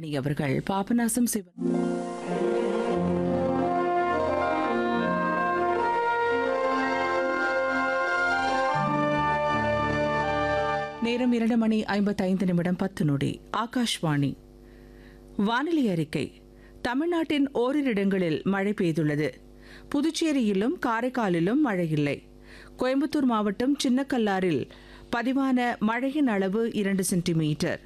மணி அவர்கள் பாபநாசம் சிவன் நேரம் இரண்டு மணி ஐம்பத்தைந்து நிமிடம் பத்து நொடி ஆகாஷ்வாணி வானிலை அறிக்கை தமிழ்நாட்டின் ஓரிரு இடங்களில் மழை பெய்துள்ளது புதுச்சேரியிலும் காரைக்காலிலும் மழை இல்லை கோயம்புத்தூர் மாவட்டம் சின்னக்கல்லாரில் பதிவான மழையின் அளவு இரண்டு சென்டிமீட்டர்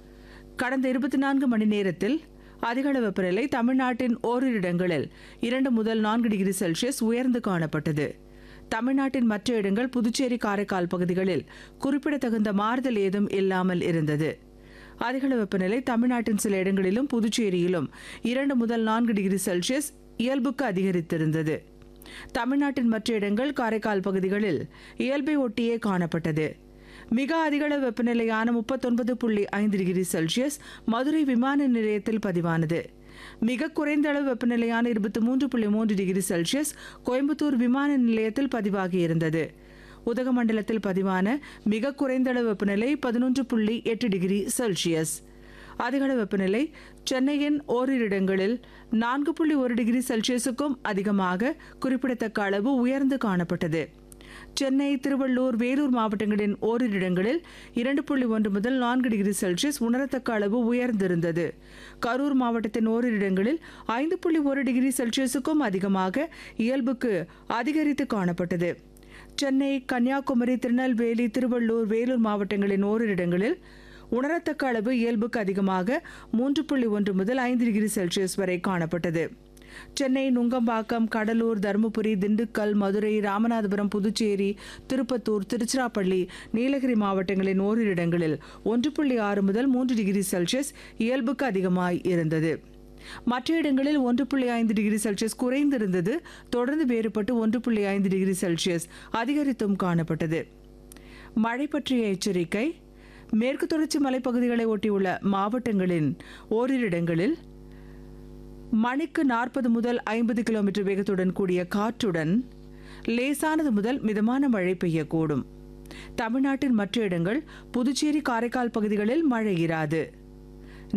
கடந்த இருபத்தி நான்கு மணி நேரத்தில் அதிகளவு வெப்பநிலை தமிழ்நாட்டின் ஓரிரு இடங்களில் இரண்டு முதல் நான்கு டிகிரி செல்சியஸ் உயர்ந்து காணப்பட்டது தமிழ்நாட்டின் மற்ற இடங்கள் புதுச்சேரி காரைக்கால் பகுதிகளில் குறிப்பிடத்தகுந்த மாறுதல் ஏதும் இல்லாமல் இருந்தது அதிகளவு வெப்பநிலை தமிழ்நாட்டின் சில இடங்களிலும் புதுச்சேரியிலும் இரண்டு முதல் நான்கு டிகிரி செல்சியஸ் இயல்புக்கு அதிகரித்திருந்தது தமிழ்நாட்டின் மற்ற இடங்கள் காரைக்கால் பகுதிகளில் இயல்பை ஒட்டியே காணப்பட்டது மிக அதிகளவு வெப்பநிலையான முப்பத்தொன்பது புள்ளி ஐந்து டிகிரி செல்சியஸ் மதுரை விமான நிலையத்தில் பதிவானது மிக குறைந்த அளவு வெப்பநிலையான இருபத்தி மூன்று புள்ளி மூன்று டிகிரி செல்சியஸ் கோயம்புத்தூர் விமான நிலையத்தில் பதிவாகியிருந்தது உதகமண்டலத்தில் பதிவான மிக குறைந்த அளவு வெப்பநிலை பதினொன்று புள்ளி எட்டு டிகிரி செல்சியஸ் அதிகளவு வெப்பநிலை சென்னையின் ஓரிரு இடங்களில் நான்கு புள்ளி ஒரு டிகிரி செல்சியஸுக்கும் அதிகமாக குறிப்பிடத்தக்க அளவு உயர்ந்து காணப்பட்டது சென்னை திருவள்ளூர் வேலூர் மாவட்டங்களின் ஓரிரு இடங்களில் இரண்டு புள்ளி ஒன்று முதல் நான்கு டிகிரி செல்சியஸ் உணரத்தக்க அளவு உயர்ந்திருந்தது கரூர் மாவட்டத்தின் ஓரிரு இடங்களில் ஐந்து புள்ளி ஒரு டிகிரி செல்சியஸுக்கும் அதிகமாக இயல்புக்கு அதிகரித்து காணப்பட்டது சென்னை கன்னியாகுமரி திருநெல்வேலி திருவள்ளூர் வேலூர் மாவட்டங்களின் ஓரிரு இடங்களில் உணரத்தக்க அளவு இயல்புக்கு அதிகமாக மூன்று புள்ளி ஒன்று முதல் ஐந்து டிகிரி செல்சியஸ் வரை காணப்பட்டது சென்னை நுங்கம்பாக்கம் கடலூர் தருமபுரி திண்டுக்கல் மதுரை ராமநாதபுரம் புதுச்சேரி திருப்பத்தூர் திருச்சிராப்பள்ளி நீலகிரி மாவட்டங்களின் ஓரிரு இடங்களில் ஒன்று புள்ளி ஆறு முதல் மூன்று டிகிரி செல்சியஸ் இயல்புக்கு அதிகமாய் இருந்தது மற்ற இடங்களில் ஒன்று புள்ளி ஐந்து டிகிரி செல்சியஸ் குறைந்திருந்தது தொடர்ந்து வேறுபட்டு ஒன்று புள்ளி ஐந்து டிகிரி செல்சியஸ் அதிகரித்தும் காணப்பட்டது மழை பற்றிய எச்சரிக்கை மேற்கு தொடர்ச்சி மலைப்பகுதிகளை ஒட்டியுள்ள மாவட்டங்களின் ஓரிரு இடங்களில் மணிக்கு நாற்பது முதல் ஐம்பது கிலோமீட்டர் வேகத்துடன் கூடிய காற்றுடன் லேசானது முதல் மிதமான மழை பெய்யக்கூடும் தமிழ்நாட்டின் மற்ற இடங்கள் புதுச்சேரி காரைக்கால் பகுதிகளில் மழை இராது